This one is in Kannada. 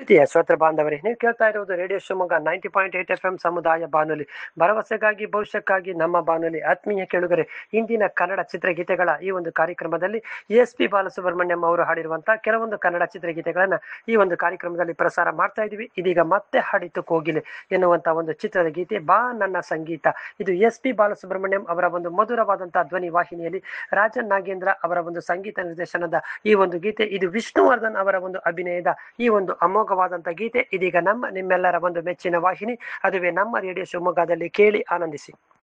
ಪ್ರೀತಿಯ ಶ್ರೋತೃ ಬಾಂಧವರೇ ನೀವು ಕೇಳ್ತಾ ಇರುವುದು radio Shivamogga ninety point eight F M ಸಮುದಾಯ ಬಾನುಲಿ ಭರವಸೆಗಾಗಿ ಭವಿಷ್ಯಕ್ಕಾಗಿ ನಮ್ಮ ಬಾನುಲಿ ಆತ್ಮೀಯ ಕೇಳುಗರೆ ಇಂದಿನ ಕನ್ನಡ ಚಿತ್ರಗೀತೆಗಳ ಈ ಒಂದು ಕಾರ್ಯಕ್ರಮದಲ್ಲಿ ಎಸ್ ಪಿ ಬಾಲಸುಬ್ರಹ್ಮಣ್ಯಂ ಅವರು ಹಾಡಿರುವಂತಹ ಕೆಲವೊಂದು ಕನ್ನಡ ಚಿತ್ರಗೀತೆಗಳನ್ನ ಈ ಒಂದು ಕಾರ್ಯಕ್ರಮದಲ್ಲಿ ಪ್ರಸಾರ ಮಾಡ್ತಾ ಇದೀವಿ ಇದೀಗ ಮತ್ತೆ ಹಾಡಿತು ಕೋಗಿಲೆ ಎನ್ನುವಂತ ಒಂದು ಚಿತ್ರದ ಗೀತೆ ಬಾ ನನ್ನ ಸಂಗೀತ ಇದು ಎಸ್ ಪಿ ಬಾಲಸುಬ್ರಹ್ಮಣ್ಯಂ ಅವರ ಒಂದು ಮಧುರವಾದಂತಹ ಧ್ವನಿ ವಾಹಿನಿಯಲ್ಲಿ ರಾಜನ್ ನಾಗೇಂದ್ರ ಅವರ ಒಂದು ಸಂಗೀತ ನಿರ್ದೇಶನದ ಈ ಒಂದು ಗೀತೆ ಇದು ವಿಷ್ಣುವರ್ಧನ್ ಅವರ ಒಂದು ಅಭಿನಯದ ಈ ಒಂದು ಅಮೋಘವಾದಂತಹ ಗೀತೆ ಇದೀಗ ನಮ್ಮ ನಿಮ್ಮೆಲ್ಲರ ಒಂದು ಮೆಚ್ಚಿನ ವಾಹಿನಿ ಅದುವೇ ನಮ್ಮ ರೇಡಿಯೋ ಶಿವಮೊಗ್ಗದಲ್ಲಿ ಕೇಳಿ ಆನಂದಿಸಿ